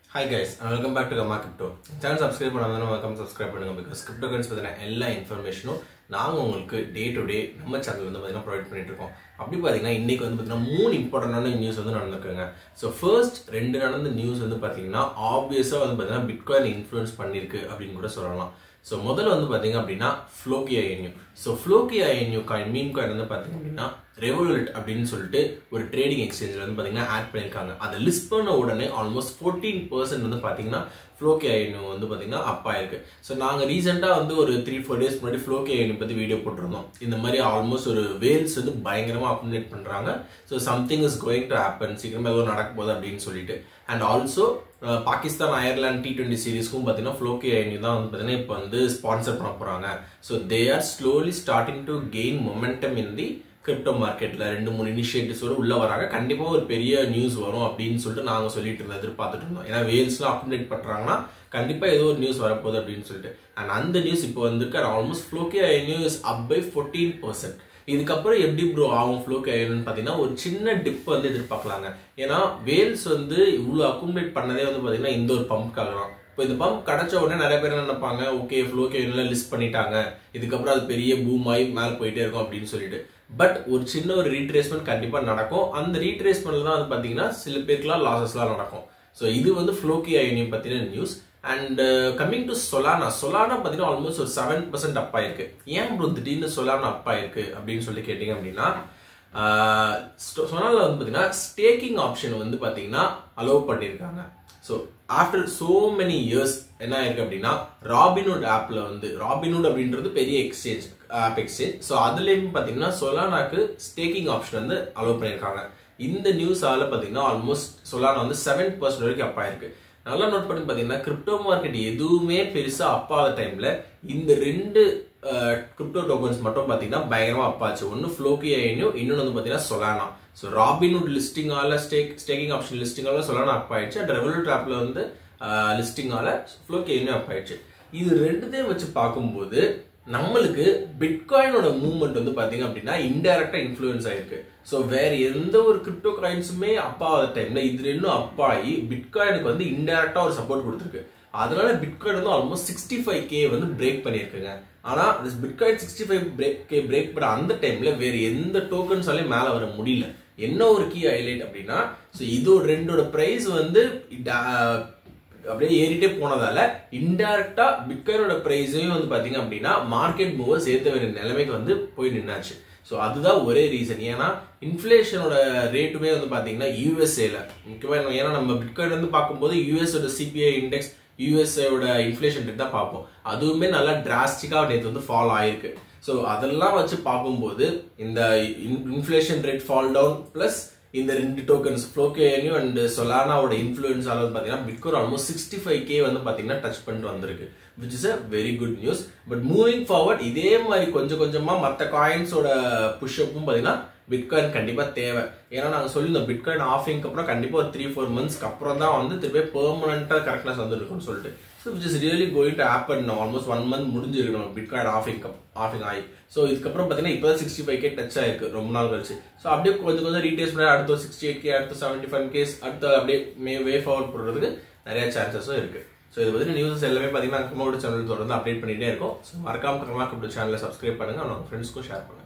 hi guys welcome back to கமா crypto channel subscribe பண்ணாதான் மறக்காம சப்ஸ்கிரைப் பண்ணுங்க பிகாஸ் கிரிப்டோ கரன்ஸ் பற்றின எல்லா இன்ஃபர்மேஷனும் நாங்கள் உங்களுக்கு டே டு டே நம்ம சேனல் வந்து பார்த்தீங்கன்னா ப்ரொவைட் பண்ணிட்டு இருக்கோம் அப்படி பார்த்தீங்கன்னா இன்னைக்கு வந்து பார்த்தீங்கன்னா மூணு இம்பார்ட்டண்டான நியூஸ் வந்து நடந்திருக்குங்க ஸோ ஃபர்ஸ்ட் ரெண்டு நடந்த நியூஸ் வந்து பார்த்தீங்கன்னா ஆப்வியஸாக வந்து பார்த்தீங்கன்னா பிட்காயின் இன்ஃப்ளூயன்ஸ் பண்ணியிருக்கு அப்படின்னு கூட சொல்லலாம் ஸோ முதல்ல வந்து பார்த்தீங்க அப்படின்னா Floki Inu so Floki Inu coin meme coin வந்து பார்த்தீங்க அப்படின்னா ரெவலுட் அப்படின்னு சொல்லிட்டு ஒரு ட்ரேடிங் எக்ஸ்சேஞ்சில் வந்து பார்த்தீங்கன்னா ஆட் பண்ணியிருக்காங்க அதை லிஸ்ட் பண்ண உடனே ஆல்மோஸ்ட் ஃபோர்டீன் பர்சன்ட் வந்து பார்த்தீங்கன்னா ஃப்ளோக்கி ஐஎன்யூ வந்து பார்த்தீங்கன்னா அப் ஆயிருக்கு ஸோ நாங்கள் ரீசெண்டாக வந்து ஒரு த்ரீ ஃபோர் டேஸ் முன்னாடி ஃப்ளோக்கி ஐஎன்யூ பற்றி வீடியோ போட்டிருந்தோம் இந்த மாதிரி ஆல்மோஸ்ட் ஒரு வேல்ஸ் வந்து பயங்கரமாக அப்டேட் பண்ணுறாங்க so something is going to happen சீக்கிரமாக ஏதோ நடக்க போகுது அப்படின்னு சொல்லிட்டு and also Pakistan Ireland T twenty சீரிஸ்க்கும் பார்த்தீங்கன்னா ஃப்ளோக்கி ஐஎன்யூ தான் வந்து பார்த்தீங்கன்னா இப்போ வந்து ஸ்பான்சர் பண்ண போகிறாங்க so they are slowly starting to gain momentum in the crypto மார்க்கெட்ல ரெண்டு மூணு இனிஷியேட்டிவ்ஸோட உள்ள வராங்க கண்டிப்பா ஒரு பெரிய நியூஸ் வரும் அப்படின்னு சொல்லிட்டு நாங்க சொல்லிட்டு இருந்தோம் எதிர்பார்த்துட்டு இருந்தோம் ஏன்னா வேல்ஸ்லாம் அப்டேட் பண்றாங்கன்னா கண்டிப்பா ஏதோ ஒரு நியூஸ் வரப்போகுது அப்படின்னு சொல்லிட்டு அண்ட் அந்த நியூஸ் இப்போ வந்திருக்கு almost Floki news up by fourteen percent இதுக்கப்புறம் எப்படி ப்ரோ ஆகும் ஃப்ளோக்கே ஐலன்னு பார்த்தீங்கன்னா ஒரு சின்ன டிப் வந்து எதிர்பார்க்கலாங்க ஏன்னா வேல்ஸ் வந்து இவ்வளோ அக்குமுலேட் பண்ணதே வந்து பார்த்தீங்கன்னா இந்த ஒரு பம்புக்காக தான் இப்போ இந்த பம்ப் கிடைச்ச உடனே நிறைய பேர் என்ன நினைப்பாங்க ஓகே ஃப்ளோக்கே லிஸ்ட் பண்ணிட்டாங்க இதுக்கப்புறம் அது பெரிய பூம் ஆகி மேலே போயிட்டே இருக்கும் அப்படின்னு சொல்லிட்டு பட் ஒரு சின்ன ஒரு ரீட்ரேஸ்மெண்ட் கண்டிப்பாக நடக்கும் அந்த ரீட்ரேஸ்மெண்ட்ல தான் வந்து பார்த்தீங்கன்னா சில பேருக்குலாம் லாசஸ்லாம் நடக்கும் ஸோ இது வந்து ஃப்ளோக்கி ஐனியை பற்றின news and coming to Solana Solana பார்த்தீங்கன்னா ஆல்மோஸ்ட் ஒரு செவன் பர்சன்ட் அப் ஆயிருக்கு ஏன் ப்ரோ திடீர்னு சொலானா அப் ஆயிருக்கு அப்படின்னு சொல்லி கேட்டிங்க அப்படின்னா சொனால வந்து பார்த்தீங்கன்னா ஸ்டேக்கிங் ஆப்ஷன் வந்து பார்த்தீங்கன்னா அலோவ் பண்ணியிருக்காங்க so after so many years என்ன ஆயிருக்கு அப்படின்னா ராபினுட் ஆப்ல வந்து ராபினுட் அப்படின்றது பெரிய எக்ஸ்சேஞ்ச் ஆப் எக்ஸ்சேஞ்ச் ஸோ அதுலேயும் பார்த்தீங்கன்னா சொலானாக்கு ஸ்டேக்கிங் ஆப்ஷன் வந்து அலோவ் பண்ணியிருக்காங்க இந்த நியூஸால பார்த்தீங்கன்னா ஆல்மோஸ்ட் சொலானா வந்து செவன் பர்சன்ட் வரைக்கும் அப் ஆயிருக்கு நல்லா நோட் பண்ணி பார்த்தீங்கன்னா கிரிப்டோ மார்க்கெட் எதுவுமே பெருசா அப்பாத டைம்ல இந்த ரெண்டு கிரிப்டோ டோக்கன்ஸ் மட்டும் பார்த்தீங்கன்னா பயங்கரமா அப்பாச்சு ஒன்று ஃப்ளோக்கி ஐனியும் இன்னொன்று வந்து பார்த்தீங்கன்னா சொலானா ஸோ ராபின்வுட் லிஸ்டிங்கால ஸ்டேக் ஸ்டேக்கிங் ஆப்ஷன் லிஸ்டிங்கால சொலானா அப் ஆயிடுச்சு அண்ட் ரெவல்யூட் ஆப்ல வந்து லிஸ்டிங்கால ஃப்ளோக்கி ஐனியும் அப் ஆயிடுச்சு இது ரெண்டுத்தையும் வச்சு பார்க்கும்போது நம்மளுக்கு பிட்காயினோட மூவ்மெண்ட் வந்து பாத்தீங்க அப்படின்னா இன்டைரக்டா இன்ஃபுளுன்ஸ் ஆயிருக்கு ஸோ வேற எந்த ஒரு கிரிப்டோ காயின்ஸுமே அப்பாத டைம்ல இது ரெண்டும் அப்பாகி பிட்காயினுக்கு வந்து இன்டைரக்டா ஒரு சப்போர்ட் கொடுத்துருக்கு அதனால பிட்காயின் வந்து ஆல்மோஸ்ட் சிக்ஸ்டி ஃபைவ் கே வந்து பிரேக் பண்ணியிருக்குங்க ஆனா Bitcoin sixty five break K break பண்ண அந்த டைம்ல வேற எந்த டோக்கன்ஸாலையும் மேல வர முடியல என்ன ஒரு கீ ஹைலைட் அப்படின்னா ஸோ இது ரெண்டோட பிரைஸ் வந்து அப்படியே ஏறிட்டே போனதால இன்டைரக்டா பிட்காயினோட பிரைஸையும் வந்து பாத்தீங்க அப்படின்னா மார்க்கெட் மூவர் சேர்த்த வேண்டிய நிலைமைக்கு வந்து போய் நின்னாச்சு ஸோ அதுதான் ஒரே ரீசன் ஏன்னா இன்ஃபிளேஷனோட ரேட்டுமே வந்து பாத்தீங்கன்னா யூஎஸ்ஏல முக்கியமாக ஏன்னா நம்ம பிட்காயின் வந்து பார்க்கும்போது யூஎஸோட சிபிஐ இண்டெக்ஸ் யூஎஸ்ஏவோட இன்ஃபிளேஷன் ரேட் தான் பார்ப்போம் அதுவுமே நல்லா டிராஸ்டிக்காக நேற்று வந்து ஃபால் ஆயிருக்கு ஸோ அதெல்லாம் வச்சு பார்க்கும்போது இந்த inflation rate fall down plus இந்த ரெண்டு டோக்கன்ஸ் ஃப்ளோகேனியும் அண்ட் சொலானாவோட இன்ஃப்ளூயன்ஸ் அளவு பார்த்தீங்கன்னா Bitcoin almost sixty five K வந்து பார்த்தீங்கன்னா டச் பண்ணிட்டு வந்திருக்கு which is a very good news but moving forward இதே மாதிரி கொஞ்சம் கொஞ்சமாக மற்ற காயின்ஸோட புஷ்அப்பும் பார்த்தீங்கன்னா பிட்காயின் கண்டிப்பாக தேவை ஏன்னா நாங்கள் சொல்லியிருந்தோம் பிட்காயின் ஆஃபிங்க்கு அப்புறம் கண்டிப்பாக ஒரு த்ரீ ஃபோர் மந்த்ஸ்க்கு அப்புறம் தான் வந்து திருப்பி பெர்மனண்டாக கரெக்ட்னஸ் வந்துருக்கும்னு சொல்லிட்டு so which is really going to happen almost one month முடிஞ்சிருக்கணும் பிட்காயின் ஆஃபிங் ஆஃபிங் ஆகி ஸோ இதுக்கப்புறம் பார்த்தீங்கன்னா இப்போ தான் சிக்ஸ்டி ஃபைவ் கே டச் ஆயிருக்கு ரொம்ப நாள் கழிச்சு ஸோ அப்படியே கொஞ்சம் கொஞ்சம் ரீட்டேஸ் பண்ணி அடுத்த சிக்ஸ்டி எயிட் கே அடுத்த செவன்டி ஃபைவ் கேஸ் அடுத்த அப்படியே மே வே ஃபார்வர்ட் போடுறதுக்கு நிறைய சான்சஸும் இருக்கு ஸோ இது பற்றி நியூஸ் எல்லாமே பார்த்தீங்கன்னா கமோட சேனல் தொடர்ந்து அப்டேட் பண்ணிட்டே இருக்கும் ஸோ மறக்காம கமா கம்ப்யூட்டர் சேனலை சப்ஸ்கிரைப் பண்ணுங்க உங்க ஃப்ரெண்ட்ஸ்க்கும் ஷேர் பண்ணுங்க